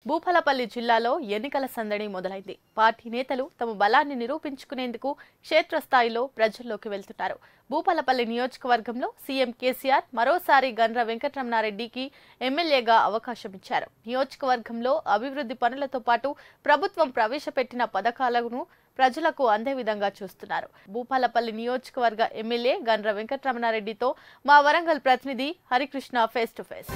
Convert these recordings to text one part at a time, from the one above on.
భూపాలపల్లి జిల్లాలో ఎన్నికల సందడి మొదలైంది పార్టీ నేతలు తమ బలాన్ని నిరూపించుకునేందుకు క్షేత్రస్థాయిలో ప్రజల్లోకి వెళ్తున్నారు భూపాలపల్లి నియోజకవర్గంలో సీఎం కేసీఆర్ మరోసారి గండ్ర వెంకటరమణారెడ్డికి ఎమ్మెల్యేగా అవకాశం ఇచ్చారు నియోజకవర్గంలో అభివృద్ధి పనులతో పాటు ప్రభుత్వం ప్రవేశపెట్టిన పథకాలను ప్రజలకు అందే విధంగా చూస్తున్నారు భూపాలపల్లి నియోజకవర్గ ఎమ్మెల్యే గండ్ర వెంకటరమణారెడ్డితో మా వరంగల్ ప్రతినిధి హరికృష్ణ ఫేస్ టు ఫేస్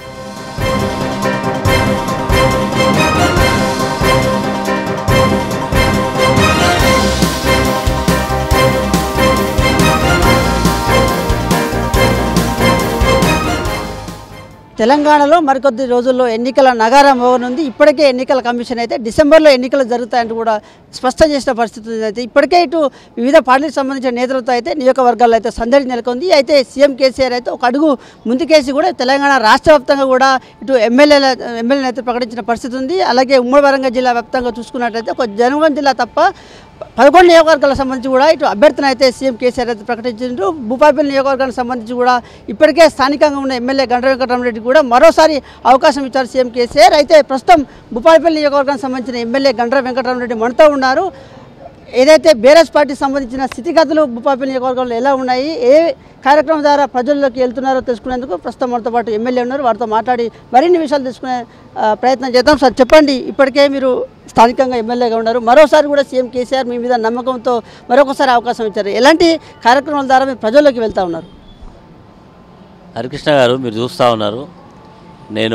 తెలంగాణలో మరికొద్ది రోజుల్లో ఎన్నికల నగారం మోగనుంది ఇప్పటికే ఎన్నికల కమిషన్ అయితే డిసెంబర్లో ఎన్నికలు జరుగుతాయంటూ కూడా స్పష్టం చేసిన పరిస్థితి ఉంది. అయితే ఇప్పటికే ఇటు వివిధ పార్టీలకు సంబంధించిన నేతలతో అయితే నియోజకవర్గాల్లో అయితే సందడి నెలకొంది అయితే సీఎం కేసీఆర్ అయితే ఒక అడుగు ముందుకేసి కూడా తెలంగాణ రాష్ట్ర వ్యాప్తంగా కూడా ఇటు ఎమ్మెల్యేల ఎమ్మెల్యేలు అయితే ప్రకటించిన పరిస్థితి ఉంది అలాగే ఉమ్మడి వరంగల్ జిల్లా వ్యాప్తంగా చూసుకున్నట్లయితే ఒక జనగాం జిల్లా తప్ప పదకొండు నియోజకవర్గాలకు సంబంధించి కూడా ఇటు అభ్యర్థిని అయితే సీఎం కేసీఆర్ అయితే ప్రకటించారు భూపాలపల్లి నియోజకవర్గానికి సంబంధించి కూడా ఇప్పటికే స్థానికంగా ఉన్న ఎమ్మెల్యే గండ్ర వెంకటరామరెడ్డి కూడా మరోసారి అవకాశం ఇచ్చారు సీఎం కేసీఆర్ అయితే ప్రస్తుతం భూపాలపల్లి నియోజకవర్గానికి సంబంధించిన ఎమ్మెల్యే గండ్ర వెంకటరామరెడ్డి మనతో ఉన్నారు ఏదైతే బీఆర్ఎస్ పార్టీకి సంబంధించిన స్థితిగతులు భూపాలపల్లి నియోజకవర్గంలో ఎలా ఉన్నాయి ఏ కార్యక్రమం ద్వారా ప్రజల్లోకి వెళ్తున్నారో తెలుసుకునేందుకు ప్రస్తుతం మనతో పాటు ఎమ్మెల్యే ఉన్నారు వారితో మాట్లాడి మరిన్ని విషయాలు తెలుసుకునే ఆ, ప్రయత్నం చేద్దాం సార్ చెప్పండి ఇప్పటికే మీరు స్థానికంగా ఎమ్మెల్యేగా ఉన్నారు మరోసారి కూడా సీఎం కేసీఆర్ మీ మీద నమ్మకంతో మరొకసారి అవకాశం ఇచ్చారు ఎలాంటి కార్యక్రమాల ద్వారా మీరు ప్రజల్లోకి వెళ్తా ఉన్నారు హరికృష్ణ గారు మీరు చూస్తూ ఉన్నారు నేను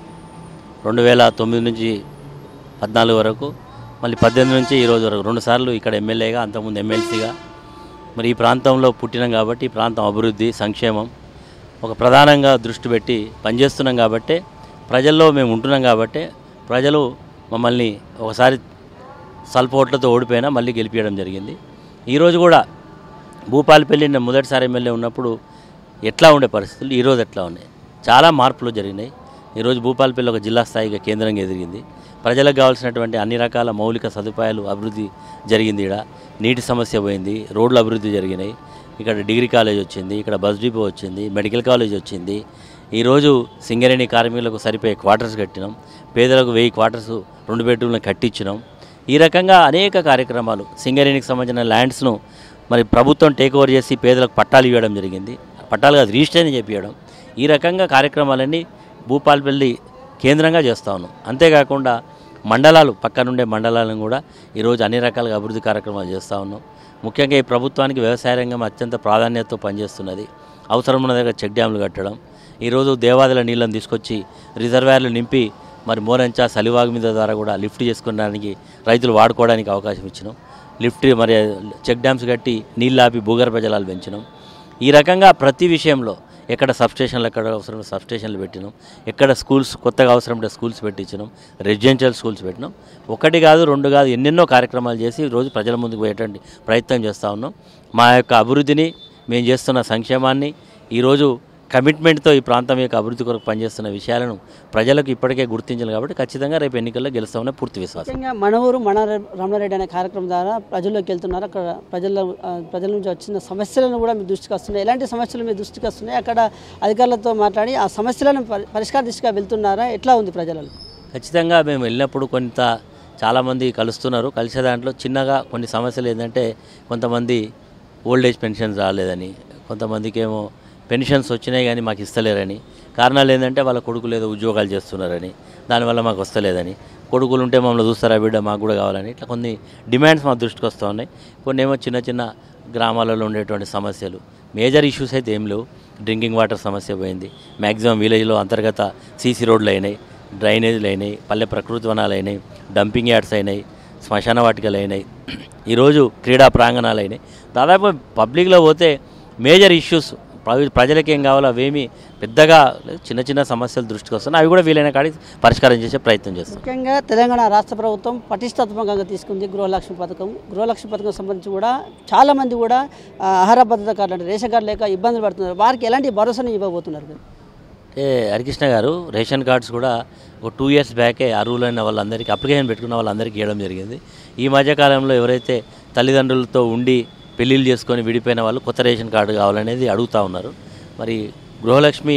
రెండు వేల తొమ్మిది నుంచి పద్నాలుగు వరకు మళ్ళీ పద్దెనిమిది నుంచి ఈ రోజు వరకు రెండు సార్లు ఇక్కడ ఎమ్మెల్యేగా అంతకుముందు ఎమ్మెల్సీగా మరి ఈ ప్రాంతంలో పుట్టినాం కాబట్టి ఈ ప్రాంతం అభివృద్ధి సంక్షేమం ఒక ప్రధానంగా దృష్టి పెట్టి పనిచేస్తున్నాం కాబట్టి ప్రజల్లో మేము ఉంటున్నాం కాబట్టి ప్రజలు మమ్మల్ని ఒకసారి స్వల్ప ఓట్లతో ఓడిపోయినా మళ్ళీ గెలిపించడం జరిగింది ఈరోజు కూడా భూపాలపల్లి నేను మొదటిసారి ఎమ్మెల్యే ఉన్నప్పుడు ఎట్లా ఉండే పరిస్థితులు ఈరోజు ఎట్లా ఉన్నాయి చాలా మార్పులు జరిగినాయి ఈరోజు భూపాలపల్లి ఒక జిల్లా స్థాయిగా కేంద్రంగా ఎదిగింది ప్రజలకు కావాల్సినటువంటి అన్ని రకాల మౌలిక సదుపాయాలు అభివృద్ధి జరిగింది ఇక్కడ నీటి సమస్య పోయింది రోడ్లు అభివృద్ధి జరిగినాయి ఇక్కడ డిగ్రీ కాలేజ్ వచ్చింది ఇక్కడ బస్ డిపో వచ్చింది మెడికల్ కాలేజ్ వచ్చింది ఈరోజు సింగరేణి కార్మికులకు సరిపోయే క్వార్టర్స్ కట్టినాం పేదలకు వెయ్యి క్వార్టర్స్ రెండు బెడ్రూమ్లను కట్టించినాం ఈ రకంగా అనేక కార్యక్రమాలు సింగరేణికి సంబంధించిన ల్యాండ్స్ను మరి ప్రభుత్వం టేక్ ఓవర్ చేసి పేదలకు పట్టాలు ఇవ్వడం జరిగింది పట్టాలు కాదు రిజిస్ట్రేషన్ చేపించడం ఈ రకంగా కార్యక్రమాలన్నీ భూపాలపల్లి కేంద్రంగా చేస్తా ఉన్నాం అంతేకాకుండా మండలాలు పక్కనుండే మండలాలను కూడా ఈరోజు అన్ని రకాలుగా అభివృద్ధి కార్యక్రమాలు చేస్తూ ఉన్నాం ముఖ్యంగా ఈ ప్రభుత్వానికి వ్యవసాయ రంగం అత్యంత ప్రాధాన్యతతో పనిచేస్తున్నది అవసరం ఉన్న దగ్గర చెక్ డ్యాములు కట్టడం ఈరోజు దేవాదుల నీళ్ళని తీసుకొచ్చి రిజర్వాయర్లు నింపి మరి మోరంచా సలివాగు మీద ద్వారా కూడా లిఫ్ట్ చేసుకోవడానికి రైతులు వాడుకోవడానికి అవకాశం ఇచ్చినాం లిఫ్ట్ మరి చెక్ డ్యామ్స్ కట్టి నీళ్ళు ఆపి భూగర్భ జలాలు పెంచినాం ఈ రకంగా ప్రతి విషయంలో ఎక్కడ సబ్స్టేషన్లు ఎక్కడ అవసరం సబ్స్టేషన్లు పెట్టినాం ఎక్కడ స్కూల్స్ కొత్తగా అవసరం ఉంటే స్కూల్స్ పెట్టించినాం రెసిడెన్షియల్ స్కూల్స్ పెట్టినాం ఒకటి కాదు రెండు కాదు ఎన్నెన్నో కార్యక్రమాలు చేసి రోజు ప్రజల ముందుకు పోయేటువంటి ప్రయత్నం చేస్తూ ఉన్నాం మా యొక్క అభివృద్ధిని మేము చేస్తున్న సంక్షేమాన్ని ఈరోజు కమిట్మెంట్తో ఈ ప్రాంతం యొక్క అభివృద్ధి కొరకు పనిచేస్తున్న విషయాలను ప్రజలకు ఇప్పటికే గుర్తించాలి కాబట్టి ఖచ్చితంగా రేపు ఎన్నికల్లో గెలుస్తామనే పూర్తి విశ్వాసం ముఖ్యంగా మన ఊరు మన రమణారెడ్డి అనే కార్యక్రమం ద్వారా ప్రజల్లోకి వెళ్తున్నారు అక్కడ ప్రజల ఆ, ప్రజల నుంచి వచ్చిన సమస్యలను కూడా మీ దృష్టికి వస్తున్నాయి ఎలాంటి సమస్యలు మీ దృష్టికి వస్తున్నాయి అక్కడ అధికారులతో మాట్లాడి ఆ సమస్యలను పరి- పరిష్కార దిశగా వెళ్తున్నారా ఎట్లా ఉంది ప్రజలలో ఖచ్చితంగా మేము వెళ్ళినప్పుడు కొంత చాలామంది కలుస్తున్నారు కలిసే దాంట్లో చిన్నగా కొన్ని సమస్యలు ఏంటంటే కొంతమంది ఓల్డ్ ఏజ్ పెన్షన్స్ రాలేదని కొంతమందికి ఏమో పెన్షన్స్ వచ్చినాయి కానీ మాకు ఇస్తలేరని కారణాలు ఏంటంటే వాళ్ళ కొడుకులు ఏదో ఉద్యోగాలు చేస్తున్నారని దానివల్ల మాకు వస్తలేదని కొడుకులు ఉంటే మమ్మల్ని చూస్తారా బిడ్డ మాకు కూడా కావాలని ఇట్లా కొన్ని డిమాండ్స్ మా దృష్టికి వస్తూ ఉన్నాయి కొన్ని ఏమో చిన్న చిన్న గ్రామాలలో ఉండేటువంటి సమస్యలు మేజర్ ఇష్యూస్ అయితే ఏం లేవు డ్రింకింగ్ వాటర్ సమస్య పోయింది మ్యాక్సిమం విలేజ్లో అంతర్గత సీసీ రోడ్లు అయినాయి డ్రైనేజీలు అయినాయి పల్లె ప్రకృతి వనాలు అయినాయి డంపింగ్ యార్డ్స్ అయినాయి శ్మశాన వాటికలు అయినాయి ఈరోజు క్రీడా ప్రాంగణాలు అయినాయి దాదాపు పబ్లిక్లో పోతే మేజర్ ఇష్యూస్ ప్ర- ప్రజలకి ఏం కావాలో అవేమి పెద్దగా లేదు, చిన్న చిన్న సమస్యలు దృష్టికి వస్తున్నాయి అవి కూడా వీలైన కాడికి పరిష్కారం చేసే ప్రయత్నం చేస్తాం ముఖ్యంగా తెలంగాణ రాష్ట్ర ప్రభుత్వం పటిష్టాత్మకంగా తీసుకుంది గృహలక్ష్మి పథకం గృహలక్ష్మి పథకం సంబంధించి కూడా చాలామంది కూడా ఆ, ఆహార భద్రత కార్డు అంటే రేషన్ కార్డు లేక ఇబ్బందులు పడుతున్నారు వారికి ఎలాంటి భరోసాను ఇవ్వబోతున్నారు మీరు? అంటే హరికృష్ణ గారు రేషన్ కార్డ్స్ కూడా ఒక టూ ఇయర్స్ బ్యాకే అర్హులైన వాళ్ళందరికీ అప్లికేషన్ పెట్టుకున్న వాళ్ళందరికీ ఇవ్వడం జరిగింది ఈ మధ్యకాలంలో ఎవరైతే తల్లిదండ్రులతో ఉండి పెళ్ళిళ్ళు చేసుకొని విడిపోయిన వాళ్ళు కొత్త రేషన్ కార్డు కావాలనేది అడుగుతూ ఉన్నారు మరి గృహలక్ష్మి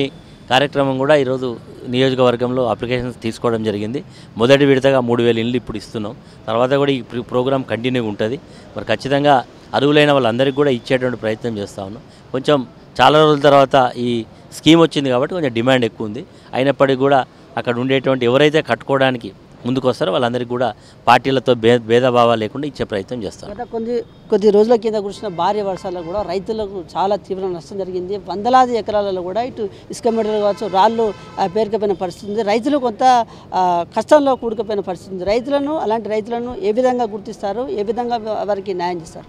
కార్యక్రమం కూడా ఈరోజు నియోజకవర్గంలో అప్లికేషన్స్ తీసుకోవడం జరిగింది మొదటి విడతగా మూడు వేల ఇళ్ళు ఇప్పుడు ఇస్తున్నాం తర్వాత కూడా ఈ ప్రి- ప్రోగ్రామ్ కంటిన్యూ ఉంటుంది మరి ఖచ్చితంగా అర్హులైన వాళ్ళందరికీ కూడా ఇచ్చేటువంటి ప్రయత్నం చేస్తా ఉన్నాం కొంచెం చాలా రోజుల తర్వాత ఈ స్కీమ్ వచ్చింది కాబట్టి కొంచెం డిమాండ్ ఎక్కువ ఉంది అయినప్పటికీ కూడా అక్కడ ఉండేటువంటి ఎవరైతే కట్టుకోవడానికి ముందుకు వస్తారో వాళ్ళందరికీ కూడా పార్టీలతో భే భేదభావాలు లేకుండా ఇచ్చే ప్రయత్నం చేస్తాం గత కొద్ది కొద్ది రోజుల కింద కురిసిన భారీ వర్షాల్లో కూడా రైతులకు చాలా తీవ్ర నష్టం జరిగింది వందలాది ఎకరాలలో కూడా ఇటు ఇసుక మెడలు కావచ్చు రాళ్ళు ఆ, పేరుకపోయిన పరిస్థితి ఉంది రైతులు కొంత ఆ, కష్టంలో కూడుకుపోయిన పరిస్థితి ఉంది రైతులను అలాంటి రైతులను ఏ విధంగా గుర్తిస్తారు ఏ విధంగా వారికి న్యాయం చేస్తారు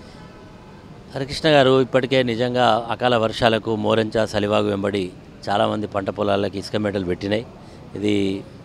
హరికృష్ణ గారు ఇప్పటికే నిజంగా అకాల వర్షాలకు మోరెంచ సలివాగు వెంబడి చాలామంది పంట పొలాలకి ఇసుక మెడలు పెట్టినాయి ఇది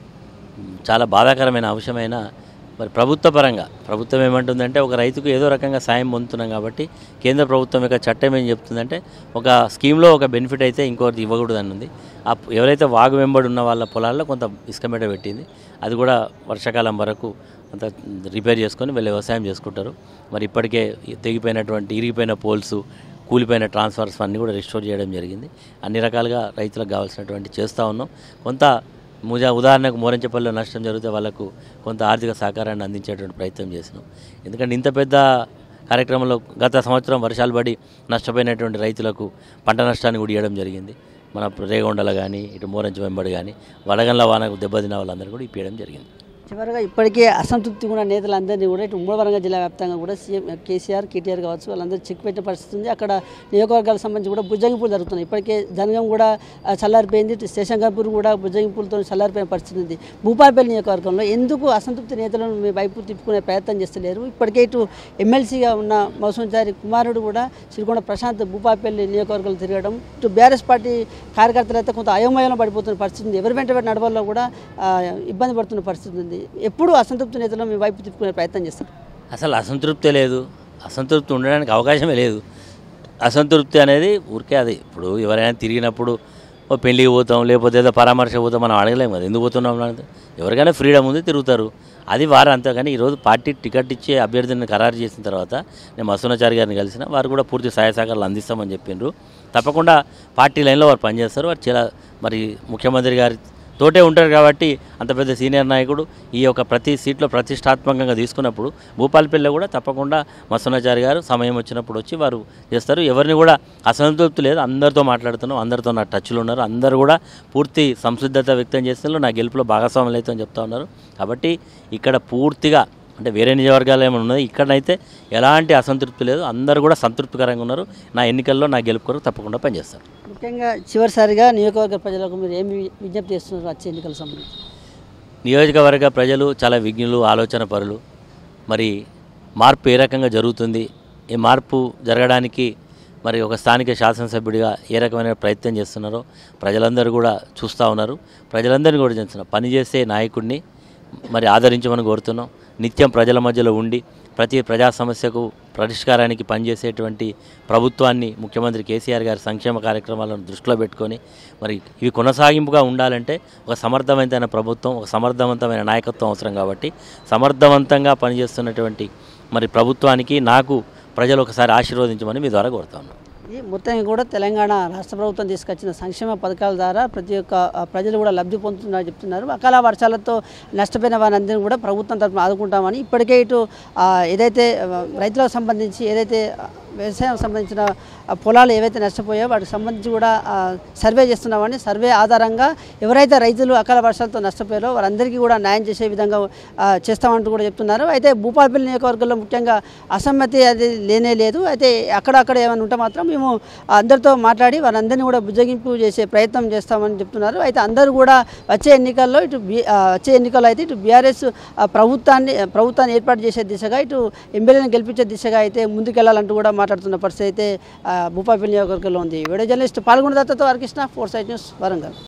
చాలా బాధాకరమైన అంశమైన మరి ప్రభుత్వ పరంగా ప్రభుత్వం ఏమంటుందంటే ఒక రైతుకు ఏదో రకంగా సాయం పొందుతున్నాం కాబట్టి కేంద్ర ప్రభుత్వం యొక్క చట్టం ఏం చెప్తుందంటే ఒక స్కీమ్లో ఒక బెనిఫిట్ అయితే ఇంకొకటి ఇవ్వకూడదు అని ఉంది ఆ ప- ఎవరైతే వాగు వెంబడి ఉన్న వాళ్ళ పొలాల్లో కొంత ఇసుక మెడ పెట్టింది అది కూడా వర్షాకాలం వరకు అంత రిపేర్ చేసుకొని వెళ్ళి వ్యవసాయం చేసుకుంటారు మరి ఇప్పటికే తెగిపోయినటువంటి ఇరిగిపోయిన పోల్స్ కూలిపోయిన ట్రాన్స్ఫర్స్ అన్నీ కూడా రిస్టోర్ చేయడం జరిగింది అన్ని రకాలుగా రైతులకు కావాల్సినటువంటి చేస్తూ ఉన్నాం కొంత ముజా ఉదాహరణకు మోరంచపల్లిలో నష్టం జరిగితే వాళ్ళకు కొంత ఆర్థిక సహకారాన్ని అందించేటువంటి ప్రయత్నం చేసినాం ఎందుకంటే ఇంత పెద్ద కార్యక్రమంలో గత సంవత్సరం వర్షాలు పడి నష్టపోయినటువంటి రైతులకు పంట నష్టాన్ని కూడా ఇవ్వడం జరిగింది మన రేగొండల కానీ ఇటు మోరంచి వెంబడి కానీ వడగండ్ల వానకు దెబ్బతిన్న వాళ్ళందరూ కూడా ఇప్పించడం జరిగింది చివరిగా ఇప్పటికే అసంతృప్తిగా ఉన్న నేతలందరినీ కూడా ఇటు ఉమ్మడి వరంగల్ జిల్లా వ్యాప్తంగా కూడా సీఎం కేసీఆర్ కేటీఆర్ కావచ్చు వాళ్ళందరూ చెక్ పెట్టిన పరిస్థితి ఉంది అక్కడ నియోజకవర్గాలకు సంబంధించి కూడా బుజ్జగింపులు జరుగుతున్నాయి ఇప్పటికే జనగం కూడా ఆ, చల్లారిపోయింది ఇటు స్టేషన్గాపూర్ కూడా బుజ్జగింపులతో చల్లారిపోయిన పరిస్థితి ఉంది భూపాలపల్లి నియోజకవర్గంలో ఎందుకు అసంతృప్తి నేతలను మీ వైపు తిప్పుకునే ప్రయత్నం చేస్తలేరు ఇప్పటికే ఇటు ఎమ్మెల్సీగా ఉన్న మౌసంచారి కుమారుడు కూడా శ్రీకొండ ప్రశాంత్ భూపాలపల్లి నియోజకవర్గంలో తిరగడం ఇటు బీఆర్ఎస్ పార్టీ కార్యకర్తలు అయితే కొంత అయోమయంలో పడిపోతున్న పరిస్థితి ఉంది ఎవరి వెంట వెంట నడవల్లో కూడా ఆ, ఇబ్బంది పడుతున్న పరిస్థితి ఉంది ఎప్పుడు అసంతృప్తి నేతలను మీ వైపు తిప్పుకునే ప్రయత్నం చేస్తారు అసలు అసంతృప్తి లేదు అసంతృప్తి ఉండడానికి అవకాశమే లేదు అసంతృప్తి అనేది ఊరికే అది ఇప్పుడు ఎవరైనా తిరిగినప్పుడు ఓ పెళ్ళికి పోతాం లేకపోతే ఏదో పరామర్శ పోతాం మనం అడగలేము కదా ఎందుకు పోతున్నాం అంటే ఎవరికైనా ఫ్రీడమ్ ఉంది తిరుగుతారు అది వారు అంతే కానీ ఈరోజు పార్టీ టికెట్ ఇచ్చే అభ్యర్థిని ఖరారు చేసిన తర్వాత నేను మసూనాచారి గారిని కలిసిన వారు కూడా పూర్తి సహాయ సహకారాలు అందిస్తామని చెప్పిండ్రు తప్పకుండా పార్టీ లైన్లో వారు పనిచేస్తారు వారు చాలా మరి ముఖ్యమంత్రి గారి తోటే ఉంటారు కాబట్టి అంత పెద్ద సీనియర్ నాయకుడు ఈ యొక్క ప్రతి సీట్లో ప్రతిష్టాత్మకంగా తీసుకున్నప్పుడు భూపాలపల్లిలో కూడా తప్పకుండా మసూనాచారి గారు సమయం వచ్చినప్పుడు వచ్చి వారు చేస్తారు ఎవరిని కూడా అసంతృప్తి లేదు అందరితో మాట్లాడుతున్నాం అందరితో నా టచ్లో ఉన్నారు అందరూ కూడా పూర్తి సంసిద్ధత వ్యక్తం చేస్తున్నారు నా గెలుపులో భాగస్వాములు అయితే అని చెప్తా ఉన్నారు కాబట్టి ఇక్కడ పూర్తిగా అంటే వేరే నియోజకవర్గాలు ఏమైనా ఉన్నాయి ఇక్కడైతే ఎలాంటి అసంతృప్తి లేదు అందరూ కూడా సంతృప్తికరంగా ఉన్నారు నా ఎన్నికల్లో నా గెలుపు కొరకు తప్పకుండా పనిచేస్తారు ముఖ్యంగా చివరిసారిగా నియోజకవర్గ ప్రజలకు మీరు ఏమి విజ్ఞప్తి చేస్తున్నారు వచ్చే ఎన్నికల సంబంధించి నియోజకవర్గ ప్రజలు చాలా విజ్ఞులు ఆలోచన పరులు మరి మార్పు ఏ రకంగా జరుగుతుంది ఈ మార్పు జరగడానికి మరి ఒక స్థానిక శాసనసభ్యుడిగా ఏ రకమైన ప్రయత్నం చేస్తున్నారో ప్రజలందరూ కూడా చూస్తూ ఉన్నారు ప్రజలందరినీ కూడా చేస్తున్నారు పనిచేసే నాయకుడిని మరి ఆదరించమని కోరుతున్నాం నిత్యం ప్రజల మధ్యలో ఉండి ప్రతి ప్రజా సమస్యకు పరిష్కారానికి పనిచేసేటువంటి ప్రభుత్వాన్ని ముఖ్యమంత్రి కేసీఆర్ గారి సంక్షేమ కార్యక్రమాలను దృష్టిలో పెట్టుకొని మరి ఇవి కొనసాగింపుగా ఉండాలంటే ఒక సమర్థవంతమైన ప్రభుత్వం ఒక సమర్థవంతమైన నాయకత్వం అవసరం కాబట్టి సమర్థవంతంగా పనిచేస్తున్నటువంటి మరి ప్రభుత్వానికి నాకు ప్రజలు ఒకసారి ఆశీర్వదించమని మీ ద్వారా కోరుతాను ఇది మొత్తం కూడా తెలంగాణ రాష్ట్ర ప్రభుత్వం తీసుకొచ్చిన సంక్షేమ పథకాల ద్వారా ప్రతి ఒక్క ఆ, ప్రజలు కూడా లబ్ధి పొందుతున్నారని చెప్తున్నారు అకాల వర్షాలతో నష్టపోయిన వారందరినీ కూడా ప్రభుత్వం తరఫున ఆదుకుంటామని ఇప్పటికే ఇటు ఆ, ఏదైతే ఆ, రైతులకు సంబంధించి ఏదైతే ఆ, వ్యవసాయం సంబంధించిన ఆ, పొలాలు ఏవైతే నష్టపోయాయో వాటికి సంబంధించి కూడా ఆ, సర్వే చేస్తున్నామని సర్వే ఆధారంగా ఎవరైతే రైతులు అకాల వర్షాలతో నష్టపోయారో వారందరికీ కూడా న్యాయం చేసే విధంగా ఆ, చేస్తామంటూ కూడా చెప్తున్నారు అయితే భూపాలపల్లి నియోజకవర్గంలో ముఖ్యంగా అసమ్మతి అది లేనే లేదు అయితే అక్కడక్కడ ఏమైనా ఉంటే మాత్రం మేము అందరితో మాట్లాడి వారందరినీ కూడా బుజ్జగింపు చేసే ప్రయత్నం చేస్తామని చెప్తున్నారు అయితే అందరూ కూడా వచ్చే ఎన్నికల్లో ఇటు బి ఆ, వచ్చే ఎన్నికల్లో అయితే ఇటు బీఆర్ఎస్ ప్రభుత్వాన్ని ప్రభుత్వాన్ని ఏర్పాటు చేసే దిశగా ఇటు ఎమ్మెల్యేలను గెలిపించే దిశగా అయితే ముందుకెళ్లాలంటూ కూడా మాట్లాడుతున్న పరిస్థితి అయితే ఆ, భూపాలపల్లి నియోజకవర్గంలో ఉంది వీడియో జర్నలిస్ట్ పాల్గొన్న దత్తతో Harikrishna four sight news Warangal